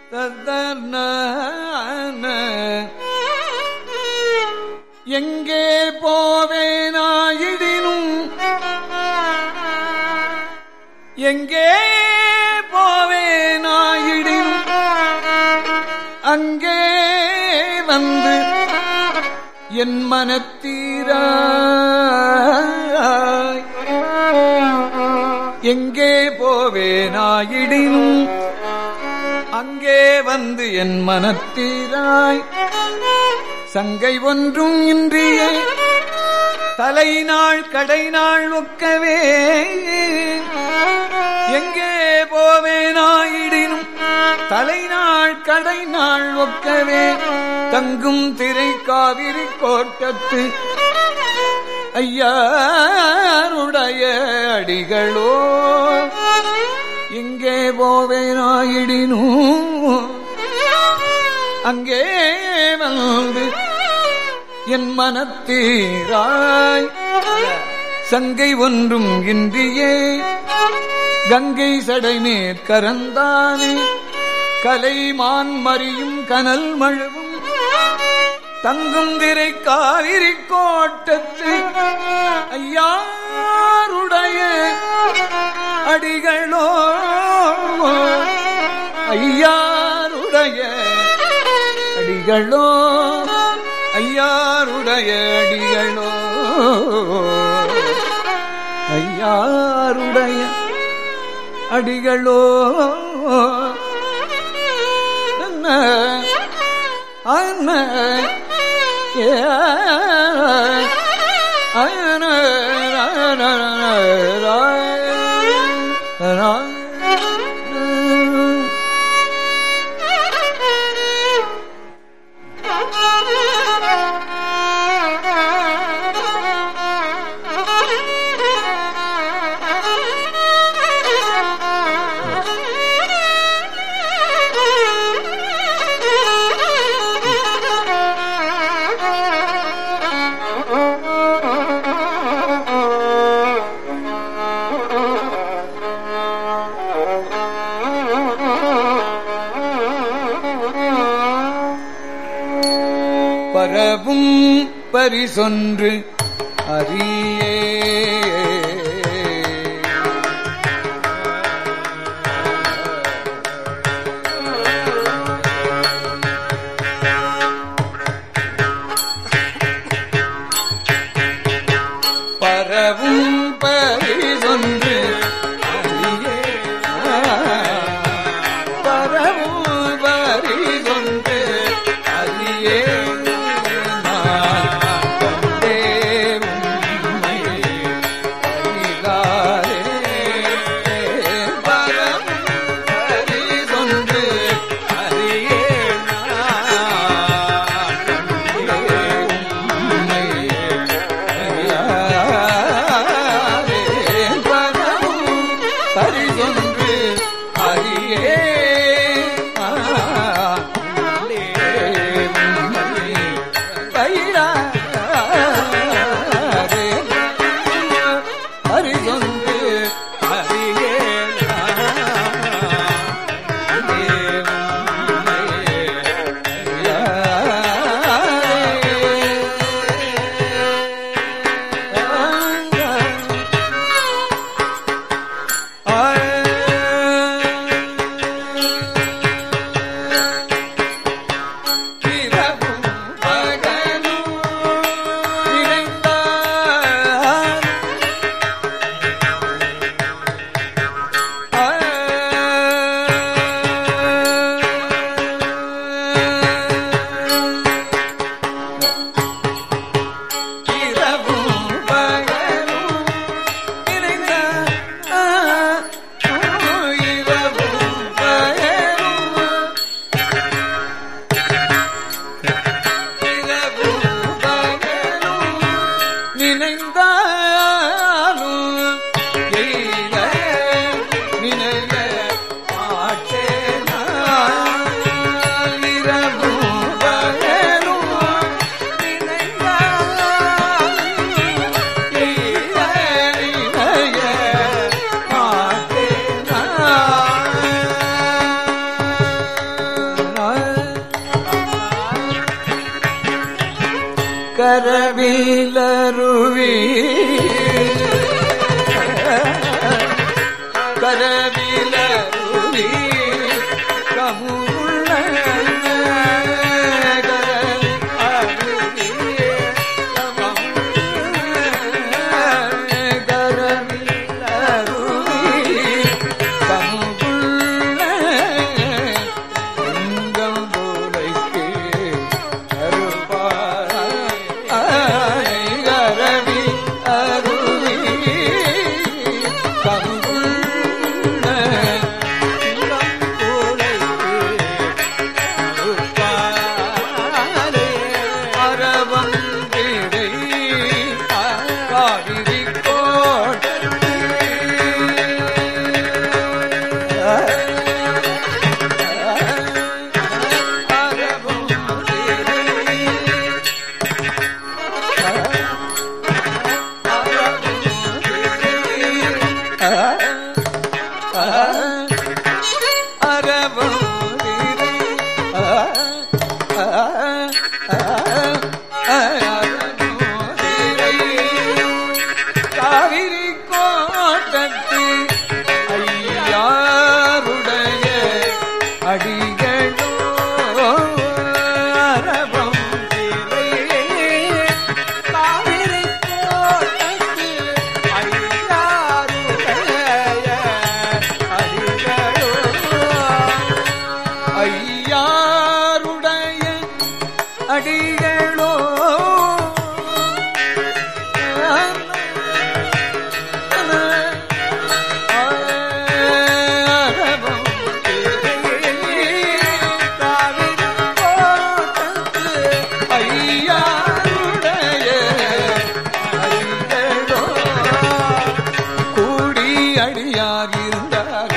தத்தன எங்கே போவேனாயிடினும் எங்கே போவேனாயிடினும் அங்கே வந்து என் மனத்தீராய் எங்கே போவேனாயிடினும் அங்கே வந்து என் மனத்தீராய் சங்கை ஒன்றும் இன்றிய தலை நாள் கடை நாள் ஒக்கவே எங்கே போவேனாயிடினும் தலை நாள் கடை நாள் ஒக்கவே தங்கும் திரை காவிரி கோட்டத்து ஐயாருடைய அடிகளோ எங்கே போவேனாயிடினும் அங்கே வந்து என் மனத்தீராய் சங்கை ஒன்றும் இன்றியே கங்கை சடைமேற் கரந்தானே கலைமான் மறியும் கனல் மழுவும் தங்கும் திரை காவிரி கோட்டத்து ஐயாருடைய அடிகளோ ஐயாருடைய அடிகளோ ஐயாருடைய அடிகளோ ஐயாருடைய அடிகளோ அண்ண அண்ண ஏ அண்ண பரவும் பரிசொன்று அறியே பரவும் பரிசொன்று அறியே பரவும் பரிசொன்று அறியே நான் கண்டே உம்மை கரவிலருவி கரவிலருவி கமுள்ள கரவிலருவி கரவிலருவி கமுள்ள எங்கம் போலைக்கு அருள்பாய் கரவி அருவி கங்குள்ள எங்கம் போலைக்கு அருள்பாய் அரவம் திடை காவிரி காவிரி கோட்டத்து ஐயாருடைய அடிகளோ அரபம் திரை காவிரி கோட்டத்து ஐயாருடைய அடிகளோ ஐயாருடைய அடிகளோ கூடி அடியார் இருந்தார்